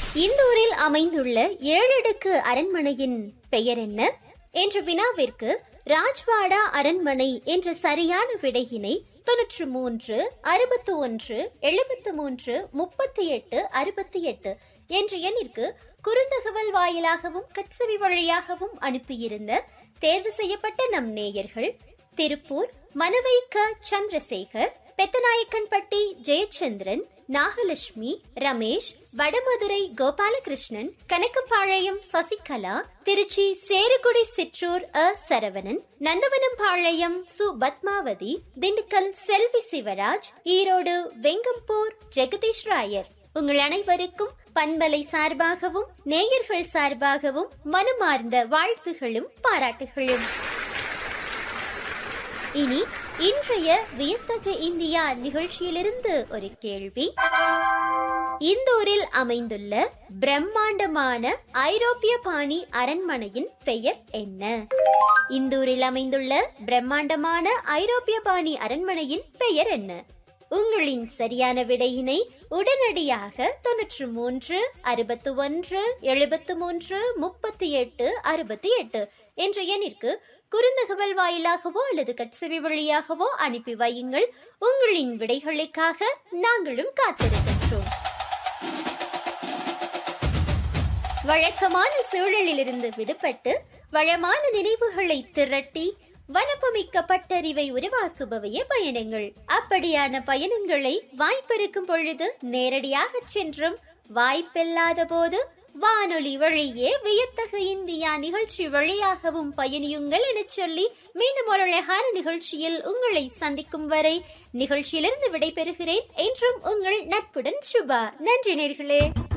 இந்தூரில் அமைந்துள்ள ஏழடுக்கு அரண்மனையின் பெயர் என்ன என்ற வினாவிற்கு ராஜ்வாடா அரண்மனை என்ற சரியான விடையினை தொன்னூற்று மூன்று அறுபத்து ஒன்று எழுபத்து மூன்று முப்பத்தி எட்டு அறுபத்தி எட்டு என்ற எண்ணிற்கு குறுந்தகவல் வாயிலாகவும் கட்சவி வழியாகவும் அனுப்பியிருந்த தேர்வு செய்யப்பட்ட நம் நேயர்கள் திருப்பூர் மனவை க சந்திரசேகர் பெத்தநாயக்கன்பட்டி ஜெயச்சந்திரன் நாகலட்சுமி ரமேஷ் வடமதுரை கோபாலகிருஷ்ணன் கனக்கம்பாளையம் சசிகலா திருச்சி சேருகுடி சிற்றூர் அ சரவணன் நந்தவனம்பாளையம் சு பத்மாவதி திண்டுக்கல் செல்வி சிவராஜ் ஈரோடு வெங்கம்பூர் ஜெகதீஷ் ராயர் உங்கள் அனைவருக்கும் பண்பலை சார்பாகவும் நேயர்கள் சார்பாகவும் மனமார்ந்த வாழ்த்துகளும் பாராட்டுகளும் இனி இன்றைய வியத்தகு இந்தியா நிகழ்ச்சியிலிருந்து ஒரு கேள்வி இந்தூரில் அமைந்துள்ள பிரம்மாண்டமான ஐரோப்பிய பாணி அரண்மனையின் பெயர் என்ன இந்தூரில் அமைந்துள்ள பிரம்மாண்டமான ஐரோப்பிய பாணி அரண்மனையின் பெயர் என்ன உங்களின் சரியான விடையினை உடனடியாக தொன்னூற்று மூன்று அறுபத்து ஒன்று எழுபத்து மூன்று முப்பத்தி எட்டு அறுபத்தி எட்டு என்ற எண்ணிற்கு குறுந்தகவல் வாயிலாகவோ அல்லது கட்சவி வழியாகவோ அனுப்பி வையுங்கள் உங்களின் விடைகளுக்காக நாங்களும் காத்திருக்கின்றோம் வழக்கமான சூழலிலிருந்து விடுபட்டு வளமான நினைவுகளை திரட்டி வனப்புமிக்க பட்டறிவை உருவாக்குபவையே பயணங்கள் அப்படியான பயணங்களை வாய்ப்பிருக்கும் பொழுது நேரடியாக சென்றும் வாய்ப்பில்லாத போது வானொலி வழியே வியத்தகு இந்தியா நிகழ்ச்சி வழியாகவும் பயணியுங்கள் என சொல்லி மீண்டும் ஒரு அழகான நிகழ்ச்சியில் உங்களை சந்திக்கும் வரை நிகழ்ச்சியிலிருந்து விடைபெறுகிறேன் என்றும் உங்கள் நட்புடன் சுபா நன்றி நேர்களே